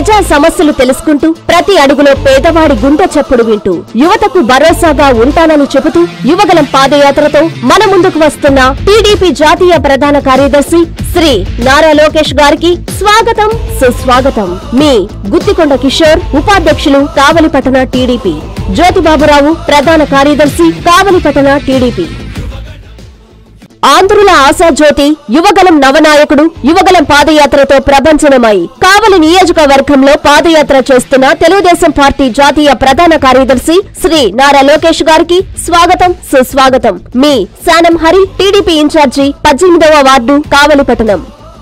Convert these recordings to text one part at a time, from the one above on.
ప్రజా సమస్యలు తెలుసుకుంటూ ప్రతి అడుగులో పేదవాడి గుండె చప్పుడు వింటూ యువతకు భరోసాగా ఉంటానని చెబుతూ యువగలం పాదయాత్రతో మన ముందుకు వస్తున్న టీడీపీ జాతీయ ప్రధాన కార్యదర్శి శ్రీ నారా లోకేష్ గారికి స్వాగతం సుస్వాగతం మీ గుత్తికొండ కిషోర్ ఉపాధ్యక్షులు కావలిపట్టణ టీడీపీ జ్యోతిబాబురావు ప్రధాన కార్యదర్శి కావలిపట్టణ టీడీపీ ఆంధ్రుల ఆశాజ్యోతి యువగలం నవనాయకుడు యువగలం పాదయాత్రతో ప్రభంజనమై కావలి నియోజకవర్గంలో పాదయాత్ర చేస్తున్న తెలుగుదేశం పార్టీ జాతీయ ప్రధాన కార్యదర్శి శ్రీ నారా లోకేష్ గారికి స్వాగతం సుస్వాగతం మీ శానం హరి టీడీపీ ఇన్ఛార్జి పద్దెనిమిదవ వార్డు కావలిపట్టణం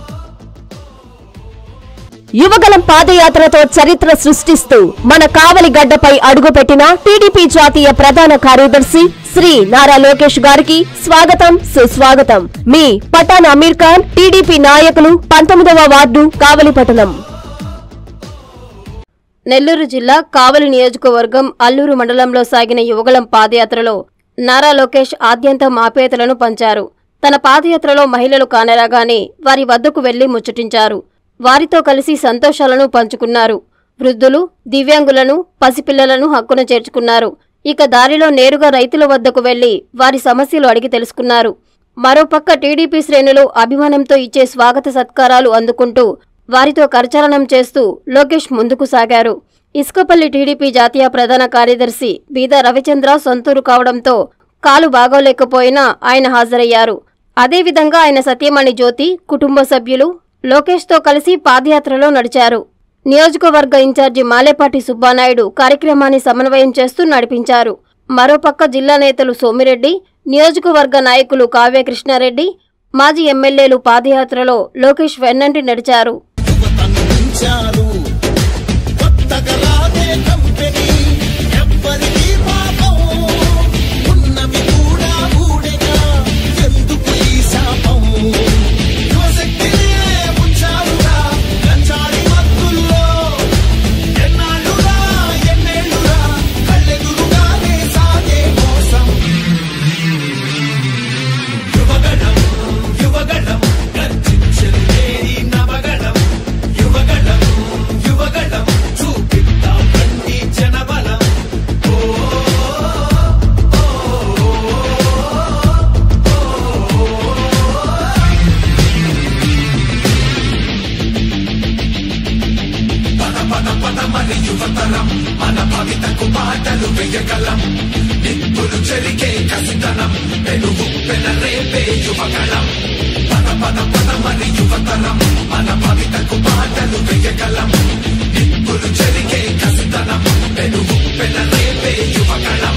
యువగలం పాదయాత్రతో చరిత్ర సృష్టిస్తూ మన కావలి గడ్డపై అడుగుపెట్టిన టీడీపీ జాతీయ ప్రధాన కార్యదర్శి శ్రీ నారా లోకేష్ గారికి స్వాగతం సుస్వాగతం మీ పఠాన్ అమీర్ ఖాన్ టీడీపీ నాయకులు పంతొమ్మిదవ వార్డు కావలిపట్టణం నెల్లూరు జిల్లా కావలి నియోజకవర్గం అల్లూరు మండలంలో సాగిన యువగలం పాదయాత్రలో నారా లోకేష్ ఆద్యంతం ఆప్యాయతలను పంచారు తన పాదయాత్రలో మహిళలు కానరాగానే వారి వద్దకు వెళ్లి ముచ్చటించారు వారితో కలిసి సంతోషాలను పంచుకున్నారు వృద్ధులు దివ్యాంగులను పసిపిల్లలను హక్కున చేర్చుకున్నారు ఇక దారిలో నేరుగా రైతుల వద్దకు వెళ్లి వారి సమస్యలు అడిగి తెలుసుకున్నారు మరోపక్క టీడీపీ శ్రేణులు అభిమానంతో ఇచ్చే స్వాగత సత్కారాలు అందుకుంటూ వారితో కరచాలనం చేస్తూ లోకేష్ ముందుకు సాగారు ఇసుకపల్లి టీడీపీ జాతీయ ప్రధాన కార్యదర్శి బీదా రవిచంద్ర సొంతూరు కావడంతో కాలు బాగోలేకపోయినా ఆయన హాజరయ్యారు అదేవిధంగా ఆయన సత్యమణి జ్యోతి కుటుంబ సభ్యులు లోకేష్తో కలిసి పాదయాత్రలో నడిచారు నియోజకవర్గ ఇన్ఛార్జి మాలేపాటి సుబ్బానాయుడు కార్యక్రమాన్ని సమన్వయం చేస్తూ నడిపించారు మరోపక్క జిల్లా నేతలు సోమిరెడ్డి నియోజకవర్గ నాయకులు కావ్య కృష్ణారెడ్డి మాజీ ఎమ్మెల్యేలు పాదయాత్రలో లోకేష్ వెన్నంటి నడిచారు అందించారు కొత్తగా రాదే కంపెనీ ఎవ్వరికీ పాపం ఉన్నవి కూడా ఊడెగా ఎందుకు ఈ శాపం యువశక్తినే ఉంచారుగా గంజాడి మత్తుల్లో ఎన్నాళ్ళురా ఎన్నేళ్ళురా కళ్ళెదురుగానే సాగే మోసం యువగణం యువగణం గర్జించేది నవగణం యువగణం యువగణం చూపిద్దాం రండి జనబలం పద పద పద మరి యువతరం మన భవితకు పాటలు వెయ్యగలం నిప్పులు చెరిగే కసితనం పెనుగు పెనరేపే యువగళం పద పద పద మరి యువతరం మన భవితకు పాటలు వెయ్యగలం నిప్పులు చెరిగే కసితనం పెనుగు పెనరేపే యువగళం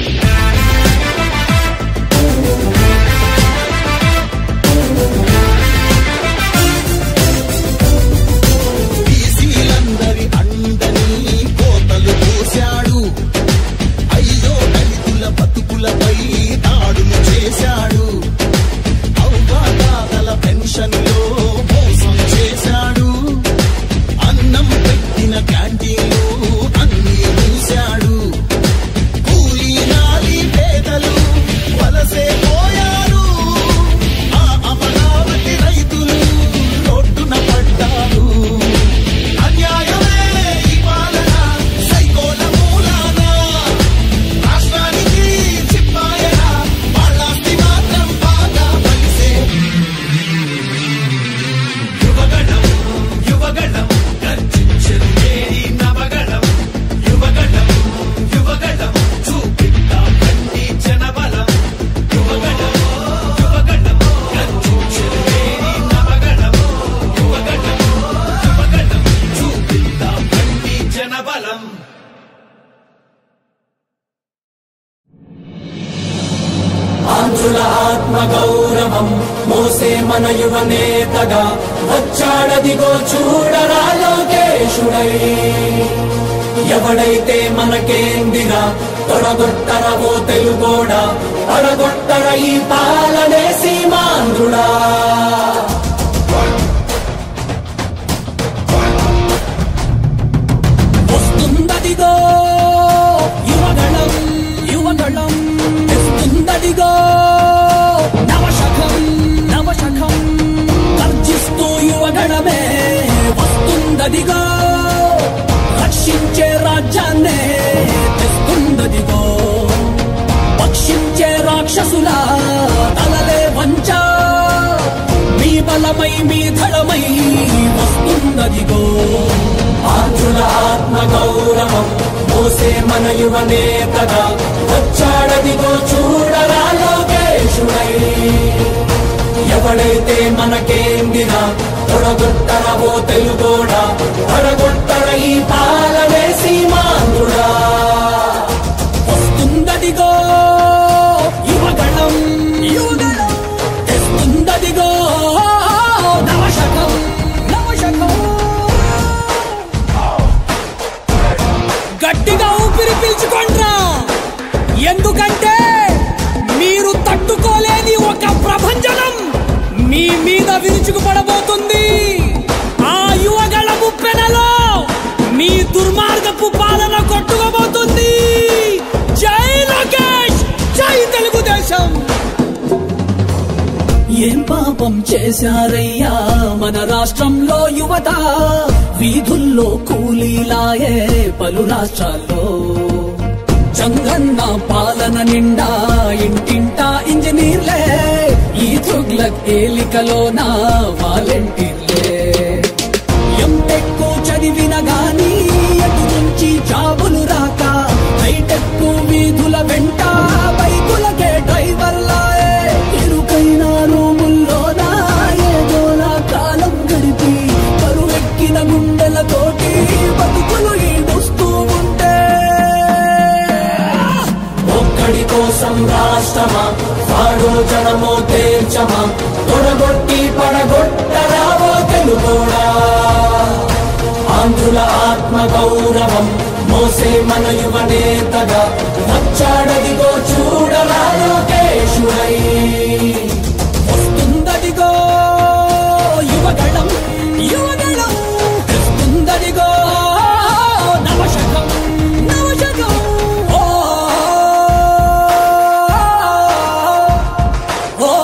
బీసీలందరి అండని కోతలు పోశాడు అయ్యో దళితుల బతుకులపై దాడులు చేశాడు అవ్వాతాతల పెన్షన్లో మోసం చేశాడు అన్నం పెట్టిన క్యాంటీన్లు అన్ని మూశాడు కూలీ నాలి పేదలు వలసే పోయారు ఆ అమరావతి రైతులు రోడ్డున పడ్డారు అన్యాయమే ఈ పాలన సైకోల మూలాన రాష్ట్రానికి చిప్పాయన వాళ్ళాస్తి మాత్రం బాగా కలిసే యువగణం యువగణం గర్జించేది నవగణం యువగణం యువగణం చూపిద్దాం రండి జనబలం యువగణం యువగణం గర్జించేది నవగణం యువగణం యువగణం చూపిద్దాం రండి జనబలం ఆంధ్రుల ఆత్మ గౌరవం మోసే మన యువ నేతగా వచ్చాడదిగో చూడరా లోకేశుడై ఎవడైతే మనకేందిరా తొడగొట్టరవో తెలుగోడా పడగొట్టర ఈ పాలనే సీమాంధ్రుడా వస్తుందదిగో యువగణం యువగణం తెస్తుందదిగో నవశకం నవశకం గర్జిస్తూ యువగణమే వస్తుందదిగో ఘోషించే రాజ్యాన్నే తెస్తుందదిగో పక్షించే రాక్షసుల తలలే వంచ మీ బలమై మీ ధళమై వస్తుందదిగో ఆంధ్రుల ఆత్మ గౌరవం మోసే మన యువ నేతగా వచ్చాడదిగో చూడరా లోకేశుడై ఎవడైతే మనకేందినా తొడగొట్టరవో తెలుగోడా తొడగొట్టర ఈ పాలనే సీమాంధ్రుడా వస్తుందదిగో యువగణం యువగణం తెస్తుందదిగో నవశకం నవశకం గట్టిగా ఊపిరి పీల్చుకోండ్రా ఎందుకంటే మీరు తట్టుకోలేని ఒక ప్రభంజనం మీ మీద విరుచుకుపడబోతుంది ఆ యువగళ ముప్పెనలో మీ దుర్మార్గపు పాలన కొట్టుకోబోతుంది జై లోకేష్ జై తెలుగుదేశం ఏం పాపం చేశారయ్యా మన రాష్ట్రంలో యువత వీధుల్లో కూలీలాయే పలు రాష్ట్రాల్లో చంగన్న పాలన నిండా ఇంటింటా ఇంజనీర్లే ఈ తుగ్లక్ ఏలికలోన వాలంటీర్లే ఎంటెక్కు చదివిన గాని ఎటు నుంచి జాబులు రాక హైటెక్కు వీధుల వెంట బైకులకే డ్రైవర్లాయే ఇరుకైన రూముల్లోనా ఏదోలా కాలం గడిపి కరువెక్కిన గుండెలతోటి బతుకులు ఈడుస్తూ ఉంటే ఒక్కడి కోసం రాష్ట్రమా వాడో జనమో తేల్చమా తొడగొట్టి పడగొట్టరావో తెలుగోడా ఆంధ్రుల ఆత్మ గౌరవం మోసే మన యువ నేతగా వచ్చాడదిగో చూడరా లోకేశుడై వస్తుందదిగో యువగళం యువగళం తెస్తుందదిగో నవశకం నవశకం ఓ ఓ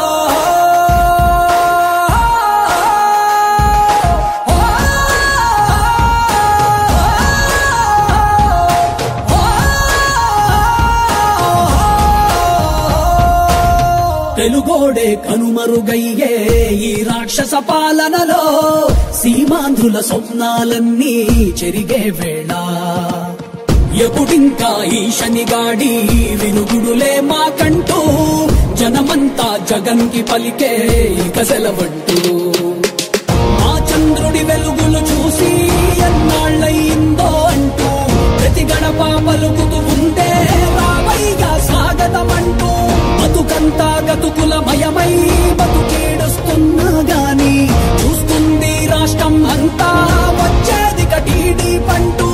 తెలుగోడే కనుమరుగయ్యే ఈ రాక్షస పాలనలో సీమాంధ్రుల స్వప్నాలన్నీ చెరిగే వేళ ఎప్పుడింకా ఈ శనిగాడి వినుగుడులే మాకంటూ జనమంతా జగన్కి పలికే ఇక సెలవంటూ మా చంద్రుడి వెలుగులు చూసి ఎన్నాళ్ళయిందో అంటూ ప్రతి గడప పలుకుతూ ఉంటే రావైగా స్వాగతమంటూ బతుకంతా గతుకుల మయమై బతుకీడుస్తున్నా గాని చూస్తుంది రాష్ట్రం అంతా వచ్చేది కటీడీ పంటూ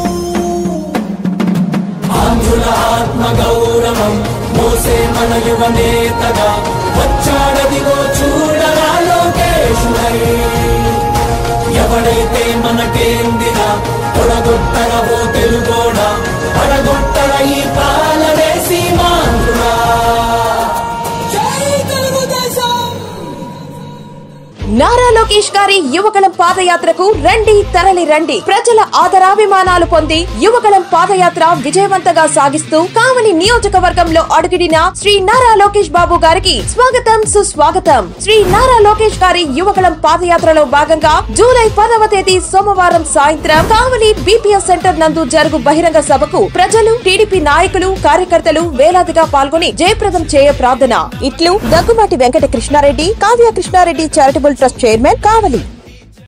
ఆంధ్రుల ఆత్మ గౌరవం మోసే మన యువ నేతగా వచ్చాడదిగో చూడరా లోకేశుడై ఎవడైతే మనకేందినా తొడగొట్టరవో తెలుగోడా పడగొట్టర ఈ పాలనే సీమాంధ్రుడా జై తెలుగుదేశం నారా లోకేష్ గారి యువగళం పాదయాత్రకు రండి తరలి రండి ప్రజల ఆదరాభిమానాలు పొంది యువగళం పాదయాత్ర విజయవంతంగా సాగిస్తూ కావలి నియోజకవర్గంలో అడుగిడిన శ్రీ నారా లోకేష్ బాబు గారికి స్వాగతం సుస్వాగతం శ్రీ నారా లోకేష్ గారి యువగళం పాదయాత్రలో భాగంగా జూలై పదవ తేదీ సోమవారం సాయంత్రం కావలి బీపీఎస్ సెంటర్ నందు జరుగు బహిరంగ సభకు ప్రజలు టీడీపీ నాయకులు కార్యకర్తలు వేలాదిగా పాల్గొని జయప్రదం చేయ ప్రార్థన ఇట్లు Daggumati Venkata Krishnareddy Kavya Krishnareddy charitable trust chairman కావలి